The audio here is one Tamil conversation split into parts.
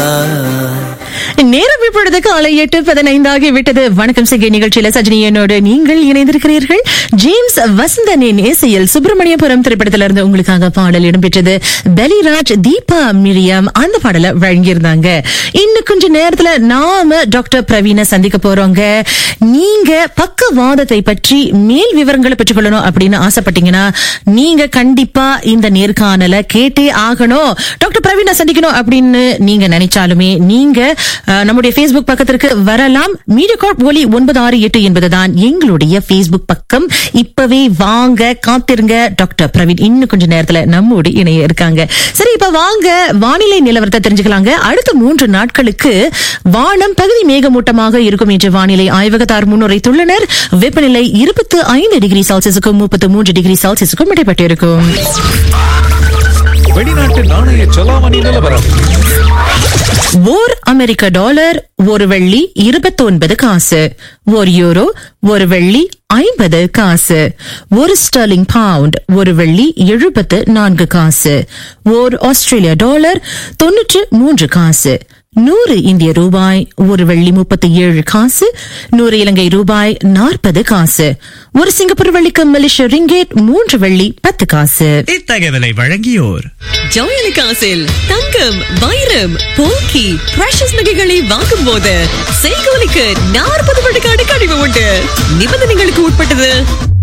நேரம் இப்பொழுது காலை எட்டு பதினைந்தாகி விட்டது வணக்கம் சிகை நிகழ்ச்சியில சஜினி என்னோடு நீங்கள் இணைந்திருக்கிறீர்கள் ஜேம்ஸ் வசந்தனின் இசையில் சுப்பிரமணியபுரம் திரைப்படத்திலிருந்து உங்களுக்காக பாடல் இடம்பெற்றது பெலிராஜ் தீபா மிரியம் அந்த பாடலை வழங்கியிருந்தாங்க இன்னும் கொஞ்ச நேரத்துல நாம டாக்டர் பிரவீனை சந்திக்க போறோங்க நீங்க பக்கவாதத்தை பற்றி மேல் விவரங்களை பெற்றுக்கொள்ளணும் அப்படின்னு ஆசைப்பட்டீங்கன்னா நீங்க கண்டிப்பா இந்த நேர்காணலை கேட்டே ஆகணும் டாக்டர் பிரவீனை சந்திக்கணும் அப்படின்னு நீங்க நினைச்சாலுமே நீங்க அஹ், நம்முடைய Facebook பக்கத்திற்கு வரலாம் மீடியா கார்ப் ஒலி ஒன்பது ஆறு எட்டு என்பதுதான் எங்களுடைய Facebook பக்கம் இப்பவே வாங்க காத்திருங்க டாக்டர் பிரவீன் இன்னும் கொஞ்ச நேரத்துல நம்மோடு இணைய இருக்காங்க சரி இப்ப வாங்க வானிலை நிலவரத்தை தெரிஞ்சுக்கலாங்க அடுத்த மூன்று நாட்களுக்கு வானம் பகுதி மேகமூட்டமாக இருக்கும் என்று வானிலை ஆய்வகத்தார் முன்னுரைத்துள்ளனர் வெப்பநிலை இருபத்து ஐந்து டிகிரி செல்சியஸுக்கும் முப்பத்து மூன்று டிகிரி செல்சியஸுக்கும் இடைப்பட்டிருக்கும் வெளிநாட்டு நாணய செலாவணி நிலவரம் ஓர் அமெரிக்க டாலர் ஒரு வெள்ளி இருபத்தி ஒன்பது காசு ஒரு யூரோ ஒரு வெள்ளி ஐம்பது காசு ஒரு ஸ்டர்லிங் பவுண்ட் ஒரு வெள்ளி எழுபத்து நான்கு காசு ஓர் ஆஸ்திரேலிய டாலர் தொன்னூற்று மூன்று காசு நூறு இந்திய ரூபாய் ஒரு வெள்ளி முப்பத்தி ஏழு காசு நூறு இலங்கை ரூபாய் நாற்பது காசு ஒரு சிங்கப்பூர் வெள்ளிக்கு மலேசிய ரிங்கேட் மூன்று வெள்ளி பத்து காசு இத்தகவலை வழங்கியோர் ஜவுளிக்காசில் தங்கம் வைரம் போக்கி பிரஷஸ் நகைகளை வாங்கும் போது செய்கூலிக்கு நாற்பது விழுக்காடு கழிவு உண்டு நிபந்தனைகளுக்கு உட்பட்டது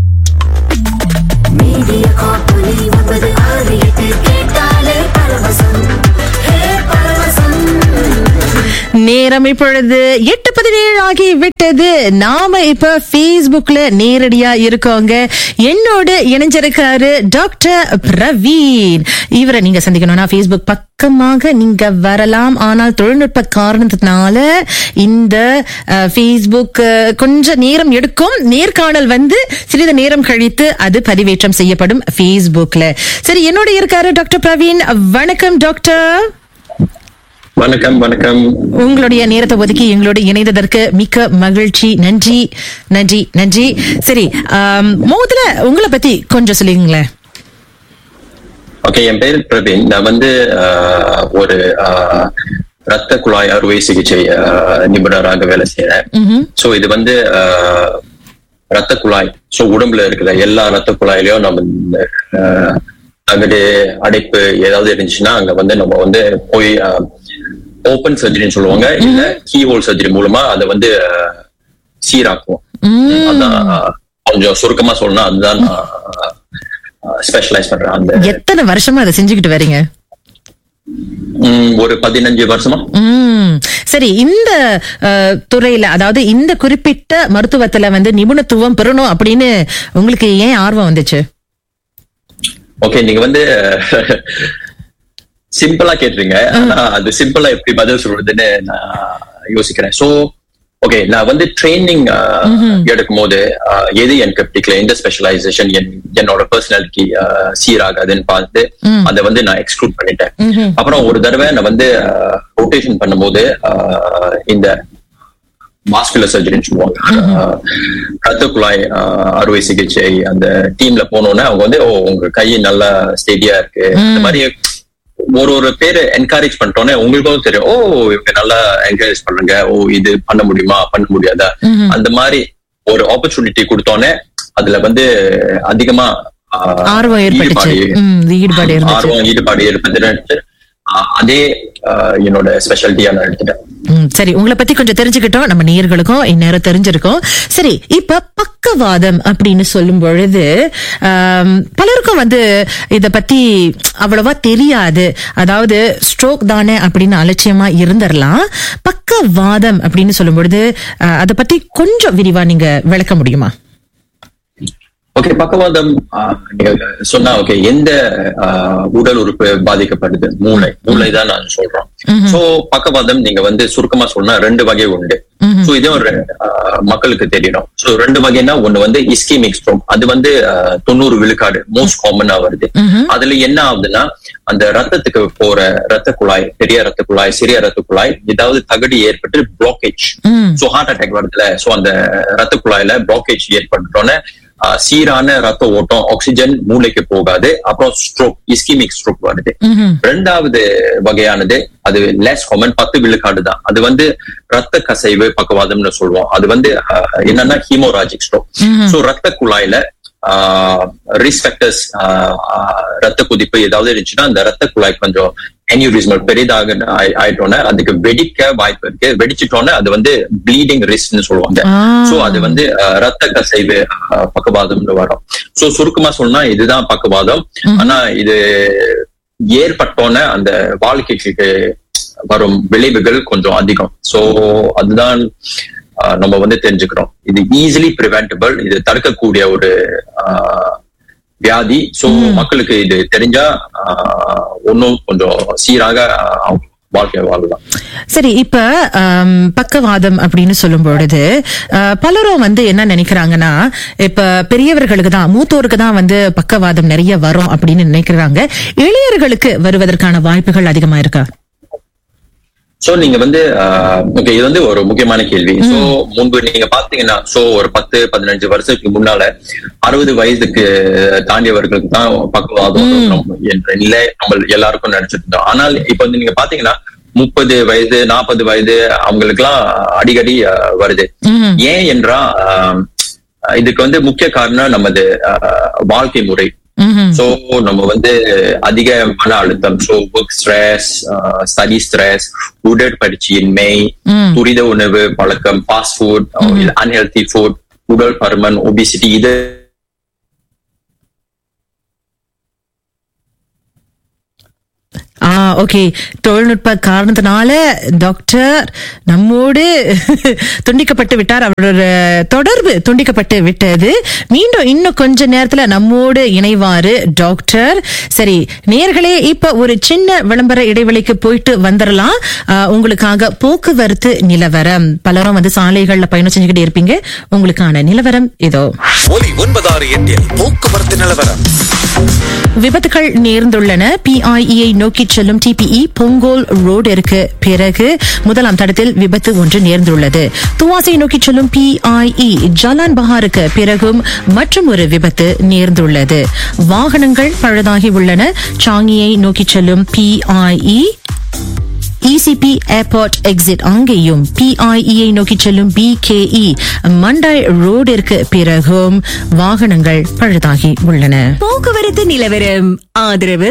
மீடியா காப்பொலி ஒன்பது ஆறு எட்டு கேட்டாலே பரவசம் ஹே பரவசம் நேரம் இப்பொழுது எட்டு பதினேழு ஆகி விட்டது நாம இப்ப Facebookல நேரடியா இருக்கோங்க என்னோடு இணைஞ்சிருக்காரு டாக்டர் பிரவீன் இவரை நீங்க சந்திக்கணும்னா Facebook பக்கமாக நீங்க வரலாம் ஆனால் தொழில்நுட்ப காரணத்தினால இந்த அஹ், Facebook அஹ், கொஞ்ச நேரம் எடுக்கும் நேர்காணல் வந்து சிறிது நேரம் கழித்து அது பதிவேற்றம் செய்யப்படும் Facebookல சரி என்னோட இருக்காரு டாக்டர் பிரவீன் வணக்கம் டாக்டர் வணக்கம் வணக்கம் உங்களுடைய நேரத்தை ஒதுக்கி எங்களோடு இணைந்ததற்கு மிக்க மகிழ்ச்சி நன்றி நன்றி நன்றி சரி ஆம், முதல்ல உங்களை பத்தி கொஞ்சம் சொல்லுங்களேன் ஓகே என் பேர் பிரவீன் நான் வந்து ஆஹ், ஒரு ஆஹ், ரத்த குழாய் அறுவை சிகிச்சை ஆஹ், நிபுணராக வேலை செய்யறேன் சோ இது வந்து ஆஹ், ரத்த குழாய் சோ உடம்புல இருக்கிற எல்லா ரத்த குழாயிலையும் நம்ம இந்த, ஆஹ், தகடு அடைப்பு ஏதாவது இருந்துச்சுன்னா அங்க வந்து நம்ம வந்து போய் ஓபன் சர்ஜரின்னு சொல்லுவாங்க இல்ல கீ ஹோல் சர்ஜரி மூலமா அதை வந்து ஆஹ், சீராக்குவோம் அதான் ஆஹ், கொஞ்சம் சுருக்கமா சொல்லணும்னா அதுதான் ஸ்பெஷலைஸ் பண்றேன் அந்த எத்தனை வருஷமா அதை செஞ்சுக்கிட்டு வரீங்க ம், ஒரு பதினஞ்சு வருஷமா ம் சரி இந்த அஹ், துறையில அதாவது இந்த குறிப்பிட்ட மருத்துவத்துல வந்து நிபுணத்துவம் பெறணும் அப்படின்னு உங்களுக்கு ஏன் ஆர்வம் வந்துச்சு ஓகே நீங்க வந்து சிம்பிளா கேட்டுறீங்க ஆனா அது சிம்பிளா எப்படி பதில் சொல்றதுன்னு நான் யோசிக்கிறேன் சோ ஓகே நான் வந்து ட்ரைனிங் எடுக்கும் போது ஆஹ், எது எனக்கு பிடிக்கல எந்த ஸ்பெஷலைசேஷன் என்னோட பர்சனாலிட்டி சீராகாதுன்னு பார்த்து அதை வந்து நான் எக்ஸ்க்ளூட் பண்ணிட்டேன் அப்புறம் ஒரு தடவை நான் வந்து ரொட்டேஷன் பண்ணும்போது ஆஹ், இந்த மாஸ்குலர் சர்ஜரின்னு சொல்லுவாங்க ஆஹ், ரத்த குழாய் ஆஹ், அறுவை சிகிச்சை அந்த டீம்ல போனோன்னே அவங்க வந்து ஓ உங்க கை நல்லா ஸ்டெடியா இருக்கு இந்த மாதிரி ஒரு ஒரு பேரு என்கரேஜ் பண்ணிட்டோன்னே உங்களுக்கும் தெரியும் ஓ இவங்க நல்லா என்கரேஜ் பண்றாங்க ஓ இது பண்ண முடியுமா பண்ண முடியாதா அந்த மாதிரி ஒரு ஆப்பர்ச்சுனிட்டி கொடுத்தோன்னே அதுல வந்து அதிகமா ஆஹ், ஆர்வம் ஏற்பட்டுச்சு ஈடுபாடு ம், ஈடுபாடு இருந்துச்சு ஆர்வம் ஈடுபாடு ஏற்பட்டு ஆஹ், அதே ஆஹ், என்னோட ஸ்பெஷாலிட்டியா நான் எடுத்துட்டேன் ம், சரி உங்களை பத்தி கொஞ்சம் தெரிஞ்சுக்கிட்டோம் நம்ம நேயர்களுக்கும் இந்நேரம் தெரிஞ்சிருக்கோம் சரி இப்ப பக்கவாதம் அப்படின்னு சொல்லும் பொழுது ஆம், பலருக்கும் வந்து இத பத்தி அவ்வளவா தெரியாது அதாவது ஸ்ட்ரோக் தானே அப்படின்னு அலட்சியமா இருந்துடலாம் பக்கவாதம் அப்படின்னு சொல்லும் பொழுது அஹ், அத பத்தி கொஞ்சம் விரிவா நீங்க விளக்க முடியுமா ஓகே பக்கவாதம் ஆஹ், நீங்க சொன்னா ஓகே எந்த ஆஹ், உடல் உறுப்பு பாதிக்கப்படுது மூளை மூளை தான் நான் சொல்றோம் சோ பக்கவாதம் நீங்க வந்து சுருக்கமா சொன்னா ரெண்டு வகை உண்டு சோ இதுவும் ரெ- ஆஹ், மக்களுக்கு தெரியணும் சோ ரெண்டு வகைன்னா ஒண்ணு வந்து இஸ்கீமிக் ஸ்ட்ரோக் அது வந்து ஆஹ், தொண்ணூறு விழுக்காடு மோஸ்ட் காமனா வருது அதுல என்ன ஆகுதுன்னா அந்த ரத்தத்துக்கு போற ரத்த குழாய் பெரிய ரத்த குழாய் சிறிய ரத்த குழாய் ஏதாவது தகடு ஏற்பட்டு பிளாக்கேஜ் சோ ஹார்ட் அட்டாக் வருதுல சோ அந்த ரத்த குழாயில பிளாக்கேஜ் ஏற்பட்டோன்னே ஆஹ் சீரான ரத்த ஓட்டம் ஆக்சிஜன் மூளைக்கு போகாது அப்புறம் ஸ்ட்ரோக் இஸ்கிமிக் ஸ்ட்ரோக் வருது ரெண்டாவது வகையானது அது லெஸ் காமன் பத்து விழுக்காடு தான் அது வந்து ரத்த கசைவு பக்கவாதம்னு சொல்லுவோம் அது வந்து ஆஹ், என்னன்னா ஹீமோராஜிக் ஸ்ட்ரோக் சோ ரத்த குழாயில ரிஸ்க் ஃபேக்டர்ஸ் ரத்த குதிப்பு ஏதாவது இருந்துச்சுன்னா அந்த ரத்த குழாய் கொஞ்சம் அன்யூரிசமல் பெரிதாக ஆயி- ஆயிட்டோன்னே அதுக்கு வெடிக்க வாய்ப்பு இருக்கு வெடிச்சிட்டோன்னே அது வந்து ப்ளீடிங் ரிஸ்க்னு சொல்லுவாங்க ஆ. சோ அது வந்து அஹ், ரத்த கசைவு அஹ், பக்கவாதம்னு வரும் சோ சுருக்கமா சொன்னா இதுதான் பக்கவாதம் ஆனா இது ஏற்பட்டோன்னே அந்த வாழ்க்கைக்கு வரும் விளைவுகள் கொஞ்சம் அதிகம் சோ அதுதான் அஹ், நம்ம வந்து தெரிஞ்சுக்கிறோம் இது ஈஸிலி ப்ரிவென்டபிள் இது தடுக்கக்கூடிய ஒரு அஹ், வியாதி சோ மக்களுக்கு இது தெரிஞ்சா ஒன்னும் கொஞ்சம் சீராக அஹ், அவங்க வாழ்க்கை வாழலாம் சரி இப்ப ஆம், பக்கவாதம் அப்படின்னு சொல்லும் பொழுது அஹ், பலரும் வந்து என்ன நினைக்கிறாங்கன்னா இப்ப பெரியவர்களுக்கு தான் மூத்தோருக்கு தான் வந்து பக்கவாதம் நிறைய வரும் அப்படின்னு நினைக்கிறாங்க இளையர்களுக்கு வருவதற்கான வாய்ப்புகள் அதிகமா இருக்கா சோ நீங்க வந்து ஓகே இது வந்து ஒரு முக்கியமான கேள்வி சோ முன்பு நீங்க பாத்தீங்கன்னா சோ ஒரு பத்து பதினஞ்சு வருஷத்துக்கு முன்னால அறுபது வயதுக்கு தாண்டியவர்களுக்கு தான் பக்கவாதம் வரும் என்ற நிலை நம்ம எல்லாருக்கும் நினைச்சிட்டு இருந்தோம் ஆனால் இப்ப வந்து நீங்க பாத்தீங்கன்னா முப்பது வயது நாற்பது வயது அவங்களுக்கு எல்லாம் அடிக்கடி அஹ், வருது ஏன் என்றா ஆஹ், இதுக்கு வந்து முக்கிய காரணம் நமது ஆஹ், வாழ்க்கை முறை ம்ஹும். சோ நம்ம வந்து அதிக மன அழுத்தம் so work stress study stress உடற்பயிற்சியின்மை துரித உணவு பழக்கம் ஃபாஸ்ட் ஃபுட் அன்ஹெல்தி ஃபுட் உடல் பருமன் ஒபிசிட்டி இது ஆ ஓகே தொழில்நுட்ப காரணத்தினால டாக்டர் நம்மோடு துண்டிக்கப்பட்டு விட்டார் அவரோட தொடர்பு துண்டிக்கப்பட்டு விட்டது மீண்டும் இன்னும் கொஞ்ச நேரத்துல நம்மோடு இணைவாரு டாக்டர் சரி நேர்களே இப்ப ஒரு சின்ன விளம்பர இடைவெளிக்கு போயிட்டு வந்துடலாம் ஆ, உங்களுக்காக போக்குவரத்து நிலவரம் பலரும் வந்து சாலைகள்ல பயணம் செஞ்சுக்கிட்டே இருப்பீங்க உங்களுக்கான நிலவரம் இதோ ஒலி ஒன்பதாறு எட்டில் போக்குவரத்து நிலவரம் விபத்துகள் நேர்ந்துள்ளன பிஐஇயை நோக்கி செல்லும் டிபிஇ பொங்கோல் ரோடிற்கு பிறகு முதலாம் தடத்தில் விபத்து ஒன்று நேர்ந்துள்ளது துவாசை நோக்கி செல்லும் பிஐஇ ஜலான் பஹாருக்கு பிறகும் மற்றும் ஒரு விபத்து நேர்ந்துள்ளது வாகனங்கள் பழுதாகி உள்ளன சாங்கியை நோக்கி செல்லும் பிஐஇ இசிபி ஏர்போர்ட் எக்ஸிட் அங்கேயும் பிஐஇயை நோக்கி செல்லும் பிகேஇ மண்டாய் ரோடிற்கு பிறகும் வாகனங்கள் பழுதாகி உள்ளன போக்குவரத்து நிலவரம் ஆதரவு